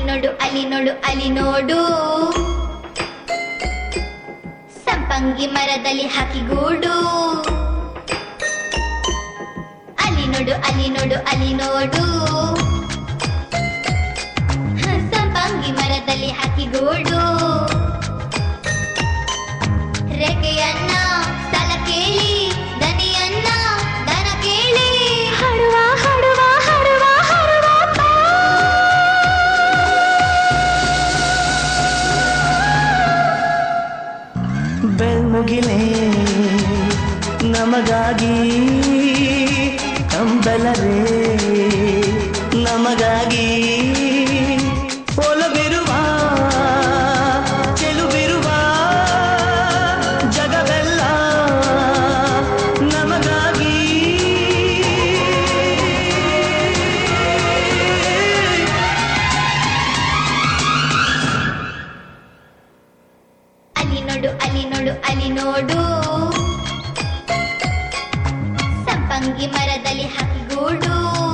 ನೋಡು ಅಲ್ಲಿ ನೋಡು ಅಲ್ಲಿ ನೋಡು ಸಂಪಂಗಿ ಮರದಲ್ಲಿ ಹಾಕಿ ಗೂಡು ಅಲ್ಲಿ ನೋಡು ಅಲ್ಲಿ ನೋಡು ಅಲ್ಲಿ ನೋಡು ಹ, ಸಂಪಂಗಿ ಮರದಲ್ಲಿ ಹಾಕಿ ಗೂಡು ರೆಕೆಯನ್ನ ಸ್ಥಳ ಕೇಳಿ ದನಿಯನ್ನ ದನ ಕೇಳಿ ಹಡುವ ಹಡುವ ಹಡುವ ಹಡುವ ಬೆಳ್ಮುಗಿಲೇ ನಮಗಾಗಿ ಕಂಬಲರೇ ನಮಗಾಗಿ ಒಲವಿರುವ ಚೆಲುವಿರುವ ಜಗವೆಲ್ಲ ನಮಗಾಗಿ ಅಲ್ಲಿ ನೋಡು ಅಲ್ಲಿ ನೋಡು ಅಲ್ಲಿ ನೋಡು ಸಂಪಂಗಿ ಮರದಲ್ಲಿ ಹಾಕಿ ಗೂಡು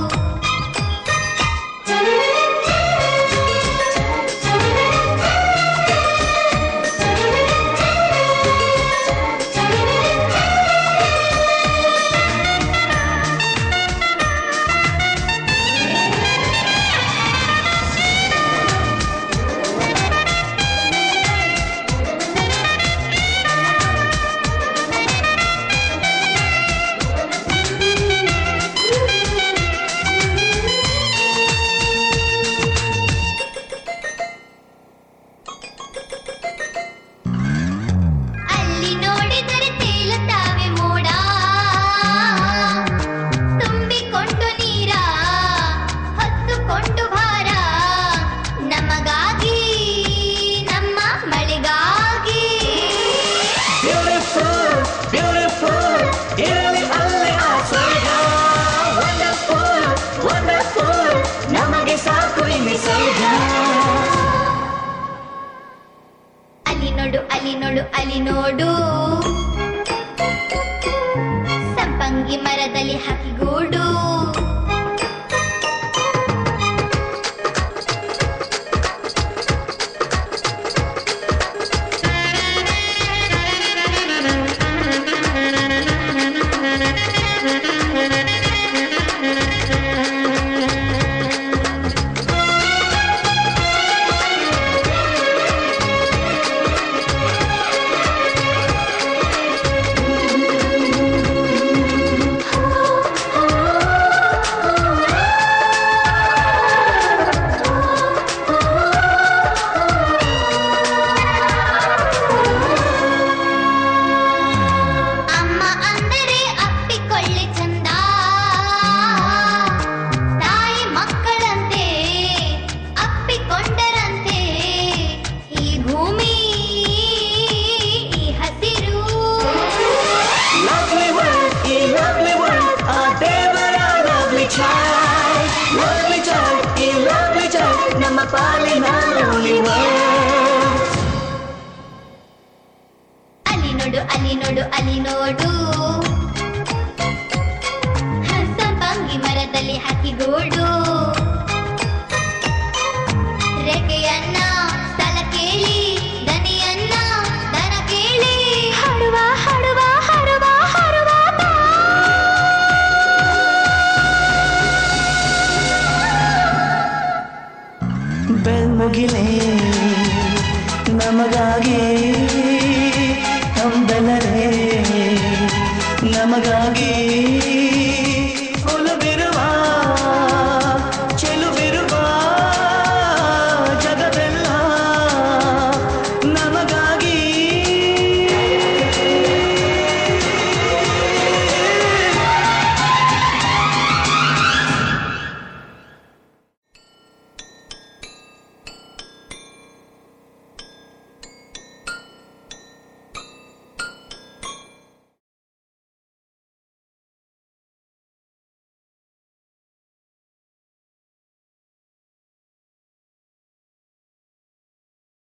ಅಲ್ಲಿ ನೋಡಿದರೆ ತೇಲುತ್ತಾವೆ ಮೋಡ ತುಂಬಿಕೊಂಡು ನೀರ ಹೊತ್ತುಕೊಂಡು ಭಾರ ನಮಗಾಗಿ ನಮ್ಮ ಮಳೆಗಾಗಿ ಬ್ಯೂಟಿಫುಲ್ ಬ್ಯೂಟಿಫುಲ್ ಇರಲಿ ಅಲ್ಲೇ ಆ ಸ್ವರ್ಗ ವಂಡರ್ಫುಲ್ ವಂಡರ್ಫುಲ್ ನಮಗೆ ಸಾಕು ಇಲ್ಲಿ ಸ್ವರ್ಗ ಅಲ್ಲಿ ನೋಡು ಅಲ್ಲಿ ನೋಡು ಅಲ್ಲಿ ನೋಡು ಸಂಪಂಗಿ ಮರದಲ್ಲಿ ಹಾಕಿ ಗೂಡು